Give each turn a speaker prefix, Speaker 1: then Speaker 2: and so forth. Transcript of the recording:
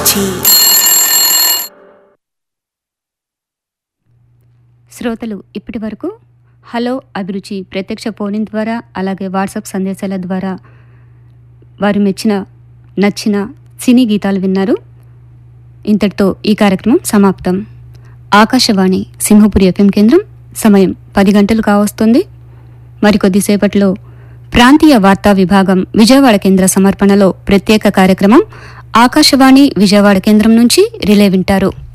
Speaker 1: అభిరుచి
Speaker 2: శ్రోతలు ఇప్పటి వరకు హలో అభిరుచి ప్రత్యక్ష ఫోన్ ద్వారా అలాగే వాట్సాప్ సందేశాల ద్వారా వారు మెచ్చిన నచ్చిన సినీ గీతాలు విన్నారు ఇంతటితో ఈ కార్యక్రమం సమాప్తం ఆకాశవాణి సింహపురి ఎఫ్ఎం కేంద్రం సమయం పది గంటలు కావస్తుంది మరికొద్దిసేపట్లో ప్రాంతీయ వార్తా విభాగం విజయవాడ కేంద్ర సమర్పణలో ప్రత్యేక కార్యక్రమం ఆకాశవాణి విజయవాడ కేంద్రం నుంచి రిలే వింటారు